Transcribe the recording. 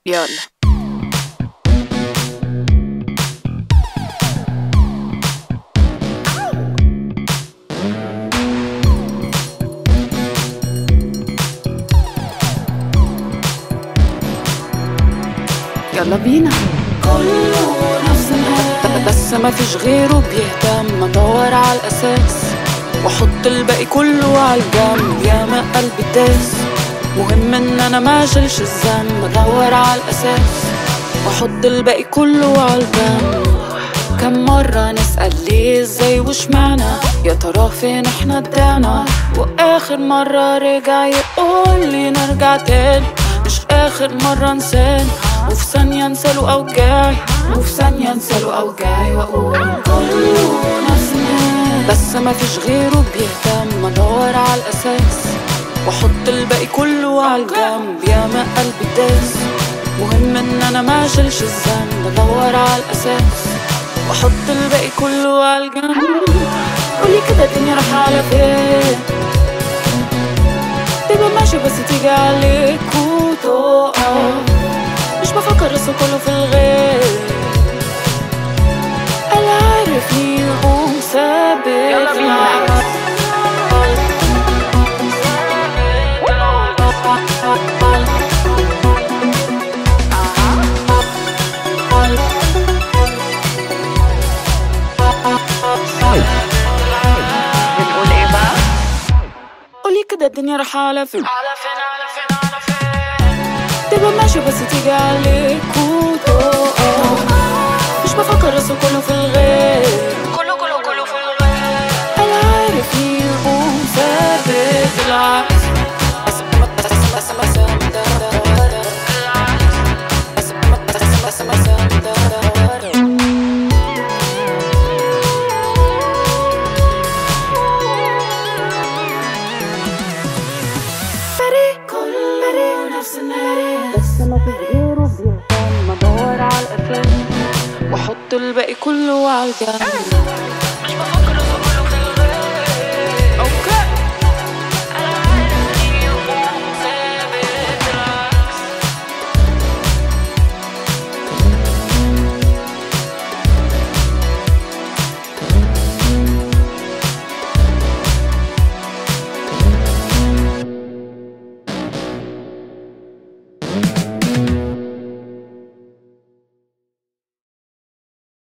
يلا يلا بينا كله نفس الهدف بس ما فيش غيره بيهتم ادور على الاساس واحط الباقي كله على الجنب يا ما قلبي داس مهم ان انا ما اشيلش الذنب ادور على الاساس واحط الباقي كله على الجنب كم مرة نسأل ليه ازاي وش معنى يا ترى فين احنا ضعنا واخر مرة رجع يقول لي نرجع تاني مش اخر مرة انسان وفي ثانية انساله اوجاعي وفي ثانية انساله اوجاعي واقول كله نفس الهدف بس ما فيش غيره بيهتم ادور على الاساس واحط الباقي كله على الجنب يا ما قلبي داس مهم ان انا ما اشيلش الذنب ادور على الاساس واحط الباقي كله على الجنب قولي كده الدنيا رايحة على فين تبقى ماشي بس تيجي عليك وتقف مش بفكر بس كله في الغير اللي عارفني يقوم ثابت يلا بينا. بنقول ايه بقى؟ قولي كده الدنيا رايحة على فين على فين على فين على فين تبقى ماشي بس تيجي عليك وتقف مش بفكر بس كله في الغير كله كله كله في الغير اللي عارفني يقوم ثابت العكس كله نفس الهدف بس ما في غيره بيهتم ادور على الاساس واحط الباقي كله على الجنب